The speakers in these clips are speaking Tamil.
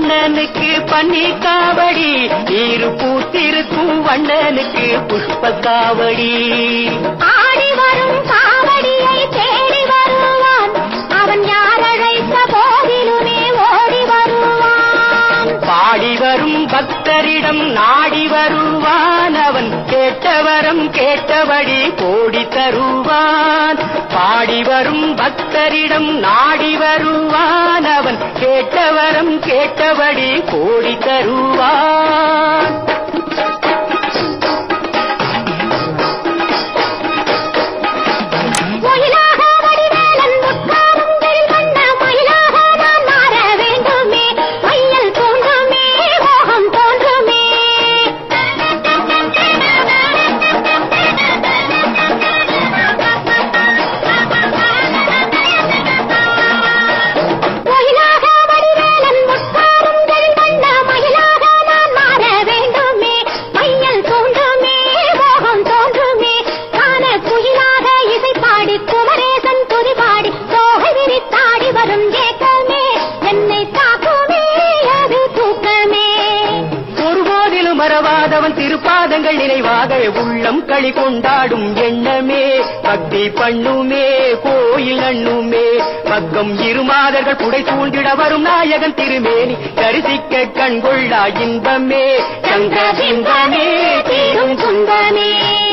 கண்ணனுக்கு பன்னி காவடி நீரு பூத்திருக்கும் வண்ணனுக்கு புஷ்ப காவடி ஆடி வரும் காவடியை தேடி வருவான் அவன் யார் அழைத்த போதிலுமே ஓடி வருவான் பாடி வரும் பக்தரிடம் நாடி வருவான் அவன் கேட்டவரம் கேட்டபடி கோடி தருவான் பாடி வரும் பக்தரிடம் நாடி வருவான் அவன் கேட்டவரம் கேட்டபடி கோடி தருவான் மயிலாக வடிவேலன் உட்காரும் வண்ண மயிலாக நான் மாற வேண்டுமே மையல் தோன்றுமே மோகம் தோன்றுமே மயிலாக வடிவேலன் உட்காரும் வண்ண மயிலாக நான் மாற வேண்டுமே மையல் தோன்றுமே மோகம் தோன்றுமே காண குயிலாக இசை பாடி குமரேசன் துதி பாடி தோகை விரித்தாடி வரும் ஏக்கமே என்னை தாக்குமே அது தூக்கமே ஒருபோதிலும் மறவாதவன் திருப்பாதங்கள் நினைவாக உள்ளம் களி கொண்டாடும் எண்ணமே பக்தி பண்ணுமே கோயில் அண்ணுமே பக்கம் இருமாதர்கள் புடை சூழ்ந்திட வரும் நாயகன் திருமேனி தரிசிக்க கண்கொள்ளா இன்பமே சங்க பிம்பமே தீரும் துன்பமே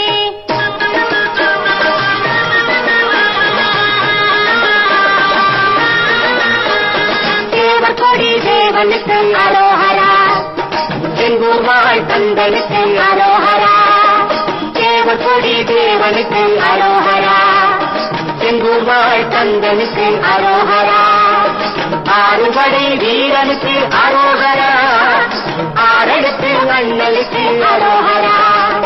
தேவர் கொடி தேவனுக்கு அரோஹரா செங்கூர் வாழ் தந்தனுக்கு அரோஹரா தேவர் கொடி தேவனுக்கு அரோஹரா செங்கூர் வாழ் தந்தனுக்கு அரோஹரா ஆறுபடை வீரனுக்கு அரோகரா ஆறெடுத்து அண்ணனுக்கு அரோகரா